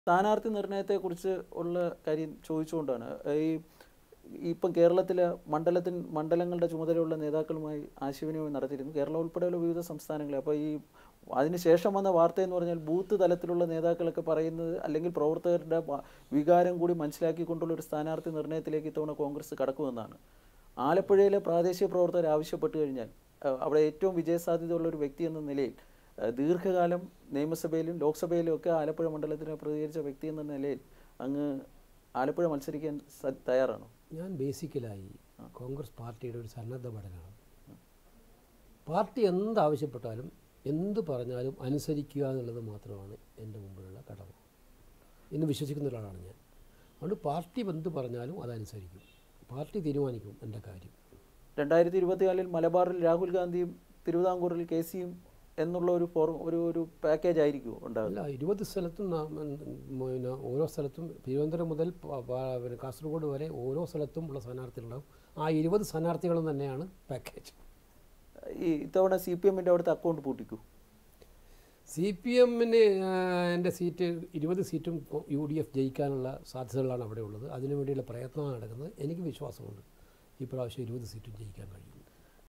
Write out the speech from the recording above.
സ്ഥാനാർത്ഥി നിർണയത്തെക്കുറിച്ച് ഉള്ള കാര്യം ചോദിച്ചുകൊണ്ടാണ് ഈ ഇപ്പം കേരളത്തിലെ മണ്ഡലത്തിൻ മണ്ഡലങ്ങളുടെ ചുമതലയുള്ള നേതാക്കളുമായി ആശയവിനിമയം നടത്തിയിരുന്നു കേരളം ഉൾപ്പെടെയുള്ള വിവിധ സംസ്ഥാനങ്ങളിൽ അപ്പോൾ ഈ അതിനുശേഷം വന്ന വാർത്ത എന്ന് പറഞ്ഞാൽ ബൂത്ത് തലത്തിലുള്ള നേതാക്കളൊക്കെ പറയുന്നത് അല്ലെങ്കിൽ പ്രവർത്തകരുടെ വ- വികാരം കൂടി മനസ്സിലാക്കിക്കൊണ്ടുള്ള ഒരു സ്ഥാനാർത്ഥി നിർണയത്തിലേക്ക് ഇത്തവണ കോൺഗ്രസ് കടക്കുമെന്നാണ് ആലപ്പുഴയിലെ പ്രാദേശിക പ്രവർത്തകർ ആവശ്യപ്പെട്ടു കഴിഞ്ഞാൽ അഹ് അവിടെ ഏറ്റവും വിജയസാധ്യതയുള്ള ഒരു വ്യക്തി എന്ന നിലയിൽ അഹ് ദീർഘകാലം നിയമസഭയിലും ലോക്സഭയിലും ഒക്കെ ആലപ്പുഴ മണ്ഡലത്തിന് പ്രതികരിച്ച വ്യക്തി എന്ന നിലയിൽ അങ്ങ് ആലപ്പുഴ മത്സരിക്കാൻ സ- തയ്യാറാണോ ഞാൻ ബേസിക്കലായി കോൺഗ്രസ് പാർട്ടിയുടെ ഒരു സന്നദ്ധ ഭടനാണ് പാർട്ടി എന്താവശ്യപ്പെട്ടാലും എന്ത് പറഞ്ഞാലും അനുസരിക്കുക എന്നുള്ളത് മാത്രമാണ് എൻ്റെ മുമ്പിലുള്ള കടമ എന്ന് വിശ്വസിക്കുന്ന ഒരാളാണ് ഞാൻ അതുകൊണ്ട് പാർട്ടി എന്ത് പറഞ്ഞാലും അതനുസരിക്കും പാർട്ടി തീരുമാനിക്കും എൻ്റെ കാര്യം രണ്ടായിരത്തി ഇരുപത്തിനാലിൽ മലബാറിൽ രാഹുൽ ഗാന്ധിയും തിരുവിതാംകൂറിൽ കെ സിയും എന്നുള്ള ഒരു ഫോർ ഒരു ഒരു പാക്കേജ് ആയിരിക്കുമോ ഉണ്ടാകുക അല്ല ഇരുപത് സ്ഥലത്തും നാം, ഉം, പിന്നെ ഓരോ സ്ഥലത്തും തിരുവനന്തപുരം മുതൽ പ- പ- പിന്നെ കാസർഗോഡ് വരെ ഓരോ സ്ഥലത്തും ഉള്ള സ്ഥാനാർത്ഥികളുണ്ടാവും ആ ഇരുപത് സ്ഥാനാർത്ഥികളും തന്നെയാണ് പാക്കേജ് ഈ ഇത്തവണ സി പി എമ്മിൻ്റെ അവിടുത്തെ അക്കൗണ്ട് പൂട്ടിക്കൂ സി പി എമ്മിന് എൻ്റെ സീറ്റ് ഇരുപത് സീറ്റും യു ഡി എഫ് ജയിക്കാനുള്ള സാധ്യതകളാണ് അവിടെ ഉള്ളത് അതിനു വേണ്ടിയുള്ള പ്രയത്നമാണ് നടക്കുന്നത് എനിക്ക് വിശ്വാസമുണ്ട് ഈ പ്രാവശ്യം ഇരുപത് സീറ്റും ജയിക്കാൻ കഴിയും